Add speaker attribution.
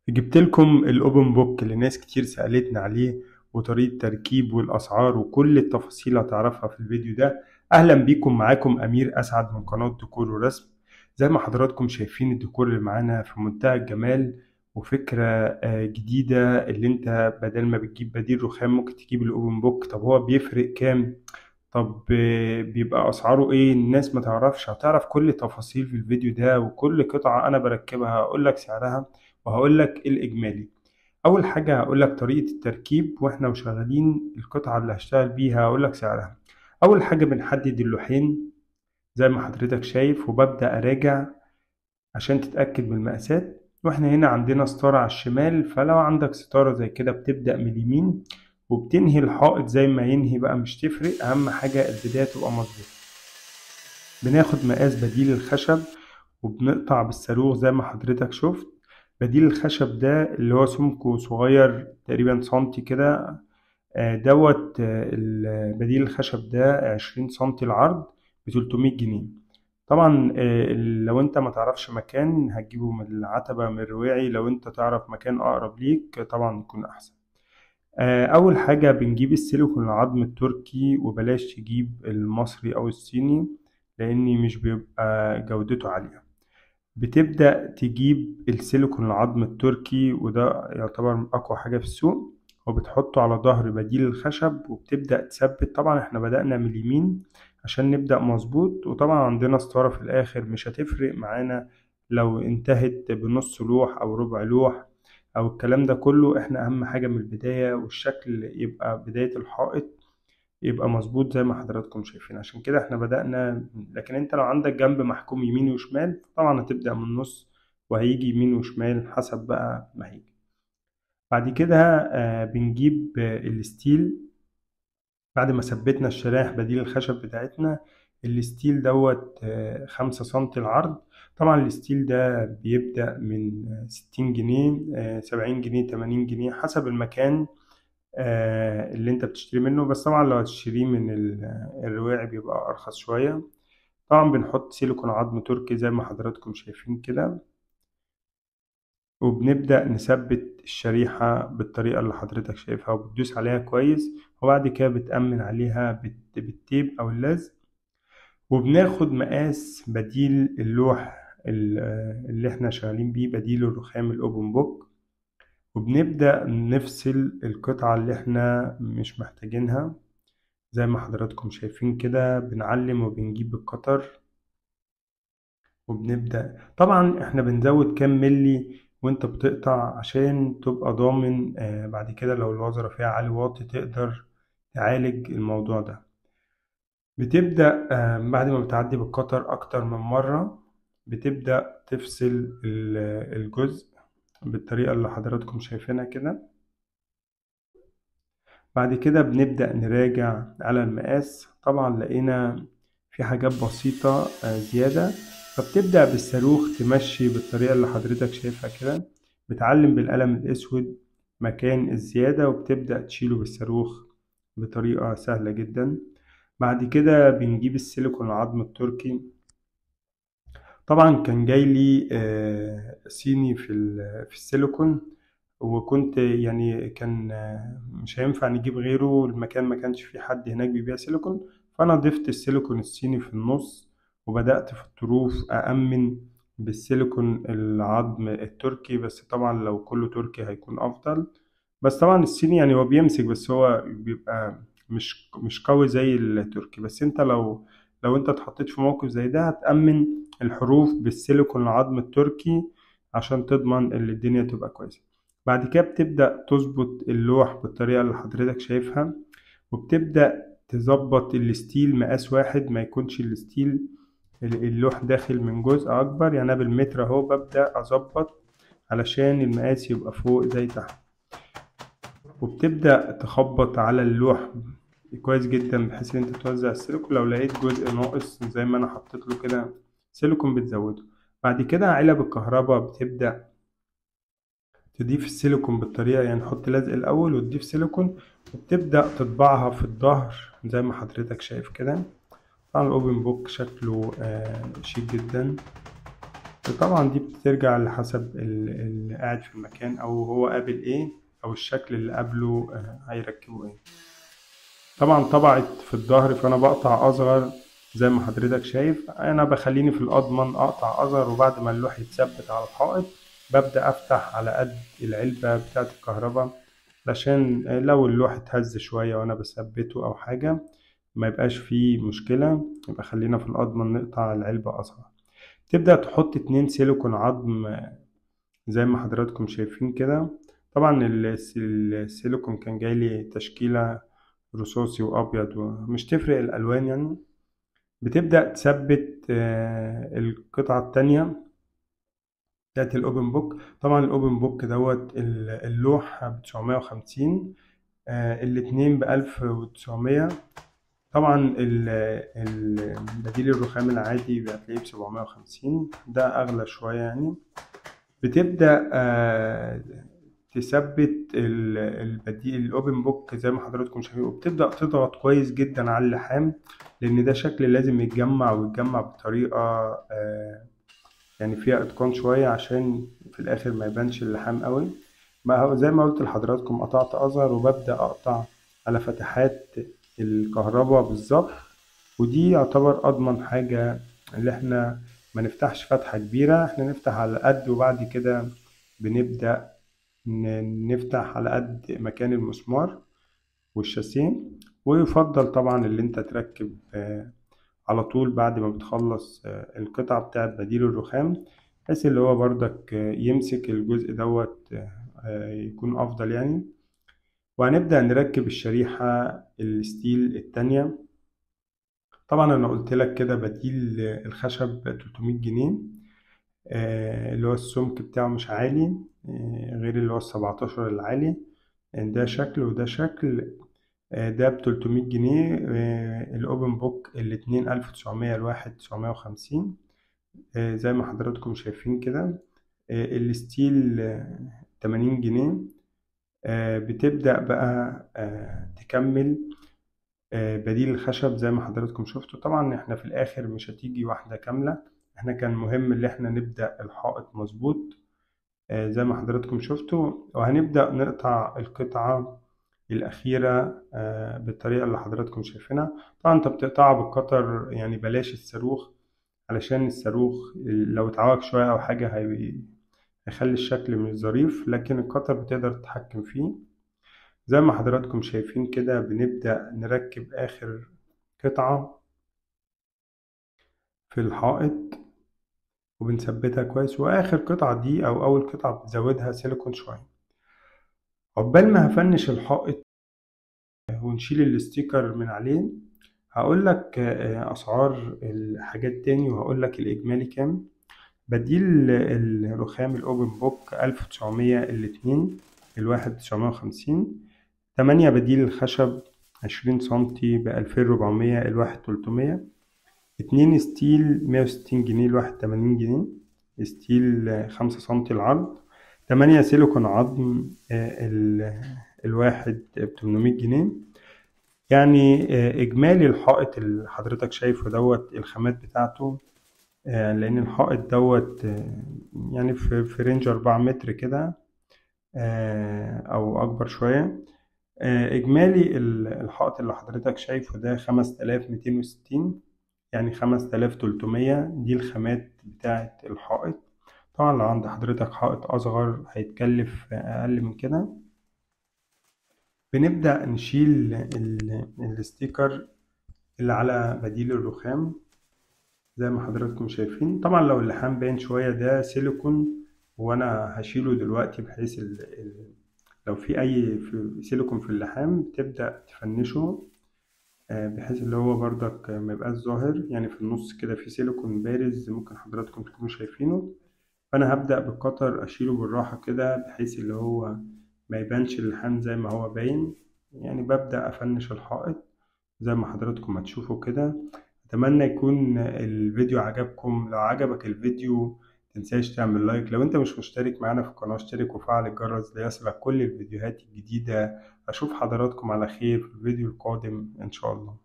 Speaker 1: جبت لكم الاوبن بوك اللي ناس كتير سألتنا عليه وطريقة تركيب والأسعار وكل التفاصيل هتعرفها في الفيديو ده أهلا بيكم معاكم أمير أسعد من قناة ديكور ورسم زي ما حضراتكم شايفين الديكور اللي معانا في منتهى الجمال وفكرة آه، جديدة اللي انت بدل ما بتجيب بديل رخام ممكن تجيب الاوبن بوك طب هو بيفرق كام طب آه، بيبقى اسعاره ايه الناس ما تعرفش هتعرف كل تفاصيل في الفيديو ده وكل قطعة انا بركبها هقول لك سعرها وهقول لك الاجمالي اول حاجة هقول لك طريقة التركيب واحنا وشغالين القطعة اللي هشتغل بيها هقول لك سعرها اول حاجة بنحدد اللوحين زي ما حضرتك شايف وببدأ اراجع عشان تتأكد من المقاسات واحنا هنا عندنا ستارة على الشمال فلو عندك ستارة زي كده بتبدأ من اليمين وبتنهي الحائط زي ما ينهي بقى مش تفرق أهم حاجة البداية تبقى مظبوطة بناخد مقاس بديل الخشب وبنقطع بالصاروخ زي ما حضرتك شفت بديل الخشب ده اللي هو سمكه صغير تقريبا سنتي كده آه، دوت آه، ال- بديل الخشب ده عشرين سنتي العرض بتلتمية جنيه طبعا آه، لو انت ما تعرفش مكان هتجيبه من العتبة من الرواعي لو انت تعرف مكان اقرب ليك طبعا يكون احسن آه، اول حاجة بنجيب السيليكون العظم التركي وبلاش تجيب المصري او الصيني لاني مش بيبقى جودته عالية بتبدأ تجيب السيليكون العظم التركي وده يعتبر اقوى حاجة في السوق وبتحطه على ظهر بديل الخشب وبتبدأ تثبت طبعا احنا بدأنا من اليمين عشان نبدأ مظبوط وطبعا عندنا ستارة في الآخر مش هتفرق معانا لو انتهت بنص لوح أو ربع لوح أو الكلام ده كله احنا أهم حاجة من البداية والشكل يبقى بداية الحائط يبقى مظبوط زي ما حضراتكم شايفين عشان كده احنا بدأنا لكن انت لو عندك جنب محكوم يمين وشمال طبعا هتبدأ من النص وهيجي يمين وشمال حسب بقى ما هيجي بعد كده آه، بنجيب آه، الستيل بعد ما ثبتنا الشرايح بديل الخشب بتاعتنا الستيل دوت آه، خمسة سنتي العرض طبعا الستيل ده بيبدأ من آه، ستين جنيه آه، سبعين جنيه تمانين جنيه حسب المكان آه، اللي انت بتشتري منه بس طبعا لو هتشتريه من ال- الرواعي بيبقى أرخص شوية طبعا بنحط سيليكون عظم تركي زي ما حضراتكم شايفين كده وبنبدأ نثبت الشريحة بالطريقة اللي حضرتك شايفها وبتدوس عليها كويس وبعد كده بتأمن عليها بت- بالتيب أو اللزق وبناخد مقاس بديل اللوح ال- اللي احنا شغالين بيه بديل الرخام الأوبن بوك وبنبدأ نفصل القطعة اللي احنا مش محتاجينها زي ما حضراتكم شايفين كده بنعلم وبنجيب القطر وبنبدأ طبعا احنا بنزود كام ملي وانت بتقطع عشان تبقى ضامن آه بعد كده لو الوزرة فيها عالي واطي تقدر تعالج الموضوع ده بتبدأ آه بعد ما بتعدي بالقطر أكتر من مرة بتبدأ تفصل ال- الجزء بالطريقة اللي حضراتكم شايفينها كده بعد كده بنبدأ نراجع على المقاس طبعا لقينا في حاجات بسيطة آه، زيادة فبتبدأ بالصاروخ تمشي بالطريقة اللي حضرتك شايفها كده بتعلم بالقلم الأسود مكان الزيادة وبتبدأ تشيله بالصاروخ بطريقة سهلة جدا بعد كده بنجيب السيليكون العظم التركي طبعا كان جاي لي آه، صيني في ال- في السيليكون وكنت يعني كان آه، مش هينفع نجيب غيره المكان ما كانش فيه حد هناك بيبيع سيليكون فأنا ضفت السيليكون الصيني في النص وبدأت في الطروف أأمن بالسيليكون العظم التركي بس طبعا لو كله تركي هيكون أفضل بس طبعا الصيني يعني هو بيمسك بس هو بيبقى مش مش قوي زي التركي بس انت لو لو انت اتحطيت في موقف زي ده هتأمن الحروف بالسيليكون العظم التركي عشان تضمن ان الدنيا تبقى كويسة بعد كده بتبدأ تظبط اللوح بالطريقة اللي حضرتك شايفها وبتبدأ تظبط الستيل مقاس واحد ما يكونش الستيل اللوح داخل من جزء أكبر يعني أنا بالمتر أهو ببدأ أظبط علشان المقاس يبقى فوق زي تحت وبتبدأ تخبط على اللوح كويس جدا بحيث ان انت توزع السيليكون لو لقيت جزء ناقص زي ما انا حطيت له كده سيليكون بتزوده بعد كده علب الكهرباء بتبدأ تضيف السيليكون بالطريقة يعني نحط لزق الأول وتضيف سيليكون وبتبدأ تطبعها في الظهر زي ما حضرتك شايف كده طبعا الأوبن بوك شكله آه، شيك جدا طبعا دي بترجع لحسب ال- اللي قاعد في المكان او هو قابل ايه او الشكل اللي قابله آه، هيركبه ايه طبعا طبعت في الظهر فانا بقطع اصغر زي ما حضرتك شايف انا بخليني في الاضمن اقطع اصغر وبعد ما اللوح يتثبت على الحائط ببدأ افتح على قد العلبة بتاعة الكهرباء علشان لو اللوح اتهز شوية وانا بثبته او حاجة ما يبقاش فيه مشكلة يبقى خلينا في الأضمن نقطع العلبة أصغر تبدأ تحط اتنين سيليكون عظم زي ما حضراتكم شايفين كده طبعا الس- السيليكون كان جاي لي تشكيلة رصاصي وأبيض ومش تفرق الألوان يعني بتبدأ تثبت آه، القطعة التانية بتاعت الأوبن بوك طبعا الأوبن بوك دوت ال- اللوح بتسعمية وخمسين الاتنين بألف وتسعمية طبعا ال- ال- البديل الرخام العادي هتلاقيه بسبعمية وخمسين ده أغلى شوية يعني بتبدأ آه، تثبت ال- البديل الأوبن بوك زي ما حضراتكم شايفين وبتبدأ تضغط كويس جدا على اللحام لأن ده شكل لازم يتجمع ويتجمع بطريقة آه، يعني فيها إتقان شوية عشان في الآخر ما يبانش اللحام قوي ما هو زي ما قلت لحضراتكم قطعت أصغر وببدأ أقطع على فتحات الكهرباء بالظبط ودي يعتبر أضمن حاجة اللي احنا ما نفتحش فتحة كبيرة احنا نفتح على قد وبعد كده بنبدأ ن- نفتح على قد مكان المسمار والشاسيه ويفضل طبعا اللي انت تركب آه، على طول بعد ما بتخلص آه، القطعة بتاعت بديل الرخام بحيث اللي هو برضك آه، يمسك الجزء دوت آه، آه، يكون أفضل يعني وهنبدأ نركب الشريحة الستيل التانية طبعا أنا قلت لك كده بديل الخشب 300 جنيه آه، اللي هو السمك بتاعه مش عالي آه، غير اللي هو السبعتاشر العالي آه، ده شكل وده شكل آه، ده بتلتمية جنيه آه، الأوبن بوك الاتنين ألف تسعمية الواحد تسعمية وخمسين آه، زي ما حضراتكم شايفين كده آه، الستيل آه، تمانين جنيه آه، بتبدأ بقى آه، تكمل آه، بديل الخشب زي ما حضراتكم شفتوا طبعا احنا في الآخر مش هتيجي واحدة كاملة احنا كان مهم اللي احنا نبدأ الحائط مظبوط آه، زي ما حضراتكم شفتوا وهنبدأ نقطع القطعة الأخيرة آه، بالطريقة اللي حضراتكم شايفينها طبعا انت بتقطعها بالقطر يعني بلاش الصاروخ علشان الصاروخ لو اتعوج شوية أو حاجة هي- هيخلي الشكل مش ظريف لكن القطر بتقدر تتحكم فيه زي ما حضراتكم شايفين كده بنبدأ نركب آخر قطعة في الحائط وبنثبتها كويس وآخر قطعة دي أو أول قطعة بتزودها سيليكون شوية عقبال ما هفنش الحائط ونشيل الستيكر من عليه هقول لك آه، أسعار الحاجات تاني وهقول لك الإجمالي كام بديل الرخام الأوبن بوك ألف وتسعمية الاتنين الواحد تسعمية وخمسين تمانية بديل الخشب عشرين سنتي بألفين ربعمية الواحد تلتمية اتنين ستيل مية وستين جنيه الواحد تمانين جنيه ستيل آه، خمسة سنتي العرض تمانية سيليكون عظم آه، ال- الواحد بتمنمية جنيه يعني آه، إجمالي الحائط اللي حضرتك شايفه دوت الخامات بتاعته آه، لأن الحائط دوت آه، يعني في في رينج أربعة متر كده آه، أو أكبر شوية آه، إجمالي ال- الحائط اللي حضرتك شايفه ده خمس تلاف ميتين وستين يعني خمس تلاف تلتمية دي الخامات بتاعة الحائط طبعا لو عند حضرتك حائط أصغر هيتكلف أقل من كده بنبدأ نشيل ال- الستيكر اللي على بديل الرخام زي ما حضراتكم شايفين طبعا لو اللحام باين شوية ده سيليكون وانا هشيله دلوقتي بحيث ال... ال... لو في اي في سيليكون في اللحام تبدأ تفنشه آه، بحيث اللي هو برضك ما يبقاش ظاهر يعني في النص كده في سيليكون بارز ممكن حضراتكم تكونوا شايفينه فانا هبدأ بالقطر اشيله بالراحة كده بحيث اللي هو ما يبانش اللحام زي ما هو باين يعني ببدأ افنش الحائط زي ما حضراتكم هتشوفوا كده أتمنى يكون الفيديو عجبكم لو عجبك الفيديو متنساش تعمل لايك لو انت مش مشترك معانا في القناة اشترك وفعل الجرس ليصلك كل الفيديوهات الجديدة أشوف حضراتكم على خير في الفيديو القادم إن شاء الله